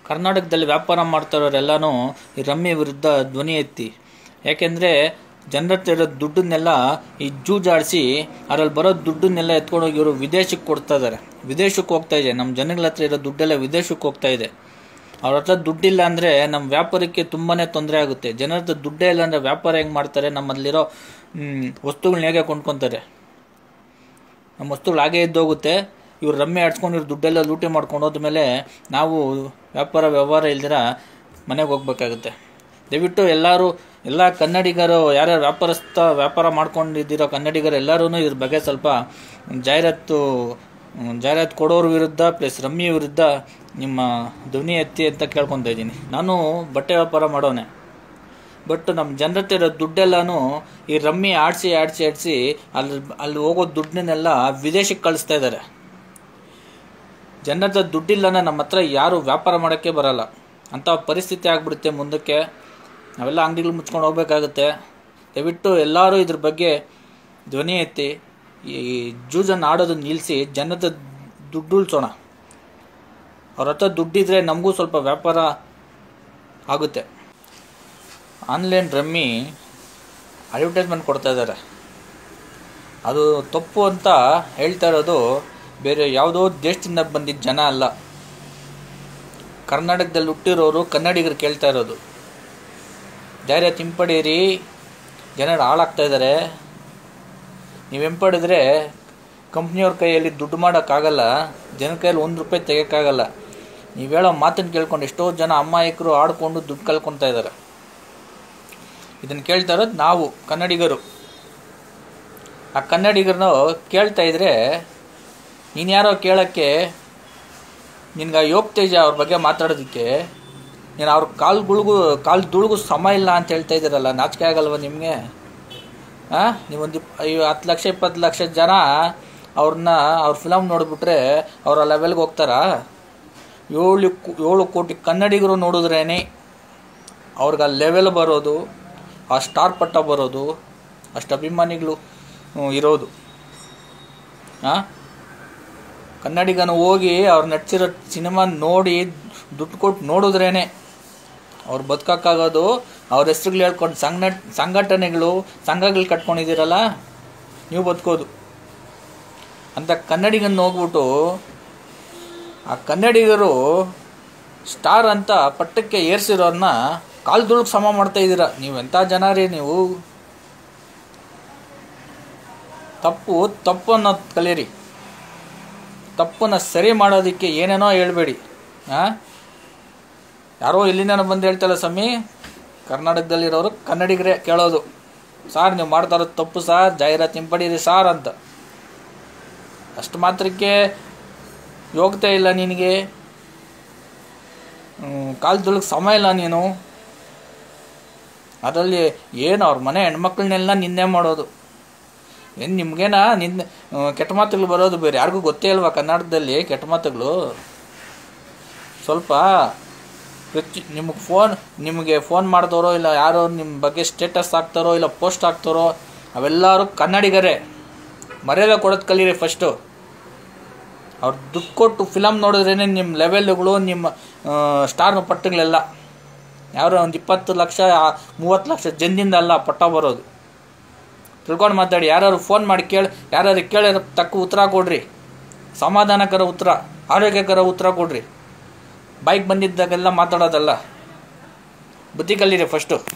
ಕರ್ನಾಟಕದಲ್ಲಿ ವ್ಯಾಪಾರ ಮಾಡ್ತಾರೋರೆಲ್ಲನೂ ಈ ರಮ್ಮಿ ವಿರುದ್ಧ ಧ್ವನಿ ಎತ್ತಿ ಯಾಕೆಂದರೆ ಜನರ ಹತ್ರ ಇರೋ ದುಡ್ಡನ್ನೆಲ್ಲ ಈ ಜೂಜಾಡಿಸಿ ಅದ್ರಲ್ಲಿ ಬರೋ ದುಡ್ಡನ್ನೆಲ್ಲ ಎತ್ಕೊಂಡೋಗಿ ಇವರು ವಿದೇಶಕ್ಕೆ ಕೊಡ್ತಾ ಇದ್ದಾರೆ ವಿದೇಶಕ್ಕೆ ಹೋಗ್ತಾ ಇದೆ ನಮ್ಮ ಜನಗಳ ಹತ್ರ ಇರೋ ದುಡ್ಡೆಲ್ಲ ವಿದೇಶಕ್ಕೆ ಹೋಗ್ತಾ ಇದೆ ಅವ್ರ ಹತ್ರ ದುಡ್ಡಿಲ್ಲ ಅಂದರೆ ನಮ್ಮ ವ್ಯಾಪಾರಕ್ಕೆ ತುಂಬಾ ತೊಂದರೆ ಆಗುತ್ತೆ ಜನರ ಹತ್ರ ದುಡ್ಡೇ ಇಲ್ಲ ಅಂದರೆ ವ್ಯಾಪಾರ ಹೆಂಗೆ ಮಾಡ್ತಾರೆ ನಮ್ಮಲ್ಲಿರೋ ವಸ್ತುಗಳನ್ನ ಹೇಗೆ ಕೊಂಡ್ಕೊತಾರೆ ನಮ್ಮ ವಸ್ತುಗಳು ಹಾಗೆ ಇದ್ದೋಗುತ್ತೆ ಇವ್ರು ರಮ್ಮೆ ಆಡ್ಸ್ಕೊಂಡು ಇವ್ರು ದುಡ್ಡೆಲ್ಲ ಲೂಟಿ ಮಾಡ್ಕೊಂಡು ಹೋದ್ಮೇಲೆ ನಾವು ವ್ಯಾಪಾರ ವ್ಯವಹಾರ ಇಲ್ದಿರ ಮನೆಗೆ ಹೋಗ್ಬೇಕಾಗುತ್ತೆ ದಯವಿಟ್ಟು ಎಲ್ಲರೂ ಎಲ್ಲ ಕನ್ನಡಿಗರು ಯಾರ್ಯಾರು ವ್ಯಾಪಾರಸ್ಥ ವ್ಯಾಪಾರ ಮಾಡ್ಕೊಂಡಿದ್ದೀರೋ ಕನ್ನಡಿಗರು ಎಲ್ಲರೂ ಇದ್ರ ಬಗ್ಗೆ ಸ್ವಲ್ಪ ಜಾಹೀರಾತು ಹ್ಮ್, ಜಾಹೀರಾತು ಕೊಡೋರ ವಿರುದ್ಧ ಪ್ಲಸ್ ರಮ್ಮಿ ವಿರುದ್ಧ ನಿಮ್ಮ ಧ್ವನಿ ಎತ್ತಿ ಅಂತ ಕೇಳ್ಕೊತಾ ಇದ್ದೀನಿ ನಾನು ಬಟ್ಟೆ ವ್ಯಾಪಾರ ಮಾಡೋನೆ ಬಟ್ ನಮ್ಮ ಜನರ ಹತ್ರ ಇರೋ ದುಡ್ಡೆಲ್ಲನೂ ಈ ರಮ್ಮಿ ಆಡಿಸಿ ಆಡಿಸಿ ಆಡಿಸಿ ಅಲ್ಲಿ ಅಲ್ಲಿ ಹೋಗೋ ದುಡ್ಡನ್ನೆಲ್ಲ ವಿದೇಶಕ್ಕೆ ಕಳಿಸ್ತಾ ಇದ್ದಾರೆ ಜನರ ಹತ್ರ ದುಡ್ಡಿಲ್ಲನ ನಮ್ಮ ಹತ್ರ ಯಾರು ವ್ಯಾಪಾರ ಮಾಡೋಕ್ಕೆ ಬರಲ್ಲ ಅಂಥ ಪರಿಸ್ಥಿತಿ ಆಗ್ಬಿಡುತ್ತೆ ಮುಂದಕ್ಕೆ ನಾವೆಲ್ಲ ಅಂಗಡಿಗಳು ಮುಚ್ಕೊಂಡು ಹೋಗ್ಬೇಕಾಗುತ್ತೆ ದಯವಿಟ್ಟು ಎಲ್ಲರೂ ಇದ್ರ ಬಗ್ಗೆ ಧ್ವನಿ ಎತ್ತಿ ಈ ಜೂಜನ್ನು ಆಡೋದು ನಿಲ್ಲಿಸಿ ಜನದ ದುಡ್ಡು ಉಳಿಸೋಣ ಅವ್ರ ಹತ್ರ ದುಡ್ಡಿದ್ರೆ ನಮಗೂ ಸ್ವಲ್ಪ ವ್ಯಾಪಾರ ಆಗುತ್ತೆ ಆನ್ಲೈನ್ ರಮ್ಮಿ ಅಡ್ವರ್ಟೈಸ್ಮೆಂಟ್ ಕೊಡ್ತಾ ಇದ್ದಾರೆ ಅದು ತಪ್ಪು ಅಂತ ಹೇಳ್ತಾ ಇರೋದು ಬೇರೆ ಯಾವುದೋ ದೇಶದಿಂದ ಬಂದಿದ್ದ ಜನ ಅಲ್ಲ ಕರ್ನಾಟಕದಲ್ಲಿ ಹುಟ್ಟಿರೋರು ಕನ್ನಡಿಗರು ಕೇಳ್ತಾ ಇರೋದು ಜಾಹೀರಾತು ಹಿಂಪಡೀರಿ ಜನರು ಹಾಳಾಗ್ತಾ ಇದ್ದಾರೆ ನೀವು ಹಿಂಪಡಿದ್ರೆ ಕಂಪ್ನಿಯವ್ರ ಕೈಯಲ್ಲಿ ದುಡ್ಡು ಮಾಡೋಕ್ಕಾಗಲ್ಲ ಜನ ಕೈಯಲ್ಲಿ ಒಂದು ರೂಪಾಯಿ ತೆಗೋಕ್ಕಾಗಲ್ಲ ನೀವು ಹೇಳೋ ಮಾತನ್ನು ಕೇಳ್ಕೊಂಡು ಎಷ್ಟೋ ಜನ ಅಮಾಯಕರು ಆಡ್ಕೊಂಡು ದುಡ್ಡು ಕಳ್ಕೊತಾ ಇದ್ದಾರೆ ಇದನ್ನು ಕೇಳ್ತಾ ಇರೋದು ನಾವು ಕನ್ನಡಿಗರು ಆ ಕನ್ನಡಿಗರನ್ನ ಕೇಳ್ತಾ ಇದ್ರೆ ನೀನು ಯಾರೋ ಕೇಳೋಕ್ಕೆ ನಿನ್ಗೆ ಆ ಯೋಗ್ತೇಜ ಅವ್ರ ಬಗ್ಗೆ ಮಾತಾಡೋದಕ್ಕೆ ನೀನು ಅವ್ರ ಕಾಲ್ಗಳಿಗೂ ಕಾಲು ದುಳ್ಗೂ ಸಮ ಇಲ್ಲ ಅಂತ ಹೇಳ್ತಾ ಇದ್ದೀರಲ್ಲ ನಾಚಿಕೆ ಆಗಲ್ವ ನಿಮಗೆ ಹಾಂ ನೀವೊಂದು ಇಪ್ ಅಯ್ಯೋ ಹತ್ತು ಲಕ್ಷ ಇಪ್ಪತ್ತು ಲಕ್ಷ ಜನ ಅವ್ರನ್ನ ಅವ್ರ ಫಿಲಮ್ ನೋಡಿಬಿಟ್ರೆ ಅವ್ರ ಆ ಲೆವೆಲ್ಗೆ ಹೋಗ್ತಾರಾ ಏಳು ಕು- ಏಳು ಕೋಟಿ ಕನ್ನಡಿಗರು ನೋಡಿದ್ರೇನೆ ಅವ್ರಿಗೆ ಆ ಲೆವೆಲ್ ಬರೋದು ಆ ಸ್ಟಾರ್ ಪಟ್ಟ ಬರೋದು ಅಷ್ಟು ಅಭಿಮಾನಿಗಳು ಹ್ಮ್, ಇರೋದು ಹಾಂ ಕನ್ನಡಿಗನ ಹೋಗಿ ಅವ್ರು ನಟಿಸಿರೋ ಸಿನಿಮಾ ನೋಡಿ ದುಡ್ಡು ಕೊಟ್ಟು ನೋಡಿದ್ರೇನೆ ಅವ್ರು ಬದುಕೋಕ್ಕಾಗೋದು ಅವ್ರ ಹೆಸ್ರುಗಳು ಹೇಳ್ಕೊಂಡು ಸಂಘ ಸಂಘಟನೆಗಳು ಸಂಘಗಳು ಕಟ್ಕೊಂಡಿದ್ದೀರಲ್ಲ ನೀವು ಬದುಕೋದು ಅಂತ ಕನ್ನಡಿಗನ್ನ ಹೋಗ್ಬಿಟ್ಟು ಆ ಕನ್ನಡಿಗರು ಸ್ಟಾರ್ ಅಂತ ಪಟ್ಟಕ್ಕೆ ಏರ್ಸಿರೋರನ್ನ ಕಾಲು ದುಳುಗ್ ಸಮ ಮಾಡ್ತಾ ಇದ್ದೀರಾ ನೀವು ಎಂಥ ಜನ ರೀ ನೀವು ತಪ್ಪು ತಪ್ಪು ಅನ್ನೋದು ಕಲೀರಿ ತಪ್ಪನ್ನು ಸರಿ ಮಾಡೋದಕ್ಕೆ ಏನೇನೋ ಹೇಳ್ಬೇಡಿ ಹಾಂ ಯಾರೋ ಇಲ್ಲಿಂದ ಬಂದು ಹೇಳ್ತಲ್ಲ ಸ್ವಾಮಿ ಕರ್ನಾಟಕದಲ್ಲಿರೋರು ಕನ್ನಡಿಗರೇ ಕೇಳೋದು ಸಾರ್ ನೀವು ಮಾಡ್ತಾ ಇರೋದು ತಪ್ಪು ಸಾರ್ ಜಾಹೀರಾತು ಹಿಂಪಡೀರಿ ಸಾರ್ ಅಂತ ಅಷ್ಟು ಮಾತ್ರಕ್ಕೆ ಯೋಗ್ಯತೆ ಇಲ್ಲ ನಿನಗೆ ಕಾಲದೊಳಗೆ ಸಮಯ ಇಲ್ಲ ನೀನು ಅದರಲ್ಲಿ ಏನು ಅವ್ರ ಮನೆ ಹೆಣ್ಮಕ್ಳನ್ನೆಲ್ಲ ನಿಂದೆ ಮಾಡೋದು ಏನು ನಿಮ್ಗೇನ ನಿಂದ ಕೆಟ್ಟ ಮಾತುಗಳು ಬರೋದು ಬೇರೆ ಯಾರಿಗೂ ಗೊತ್ತೇ ಇಲ್ವಾ ಕನ್ನಡದಲ್ಲಿ ಕೆಟ್ಟ ಮಾತುಗಳು ಸ್ವಲ್ಪ ಪ್ರತಿ ನಿಮಗೆ ಫೋನ್ ನಿಮಗೆ ಫೋನ್ ಮಾಡಿದವರೋ ಇಲ್ಲ ಯಾರೋ ನಿಮ್ಮ ಬಗ್ಗೆ ಸ್ಟೇಟಸ್ ಹಾಕ್ತಾರೋ ಇಲ್ಲ ಪೋಸ್ಟ್ ಹಾಕ್ತಾರೋ ಅವೆಲ್ಲರೂ ಕನ್ನಡಿಗರೇ ಮರ್ಯಾದೆ ಕೊಡೋದು ಕಲೀರಿ ಫಸ್ಟು ಅವ್ರು ದುಡ್ಡು ಕೊಟ್ಟು ಫಿಲಮ್ ನೋಡಿದ್ರೇ ನಿಮ್ಮ ಲೆವೆಲ್ಗಳು ನಿಮ್ಮ ಸ್ಟಾರ್ ಪಟ್ಟಗಳೆಲ್ಲ ಯಾರೋ ಒಂದು ಇಪ್ಪತ್ತು ಲಕ್ಷ ಮೂವತ್ತು ಲಕ್ಷ ಜನದಿಂದ ಅಲ್ಲ ಪಟ್ಟ ಬರೋದು ತಿಳ್ಕೊಂಡು ಮಾತಾಡಿ ಯಾರು ಫೋನ್ ಮಾಡಿ ಕೇಳಿ ಯಾರು ಕೇಳಿರೋ ತಕ್ಕ ಉತ್ತರ ಕೊಡ್ರಿ ಸಮಾಧಾನಕರ ಉತ್ತರ ಆರೋಗ್ಯಕರ ಉತ್ತರ ಕೊಡ್ರಿ ಬೈಕ್ ಬಂದಿದ್ದಾಗೆಲ್ಲ ಮಾತಾಡೋದಲ್ಲ ಬುದ್ಧಿ ಕಲೀರಿ ಫಸ್ಟು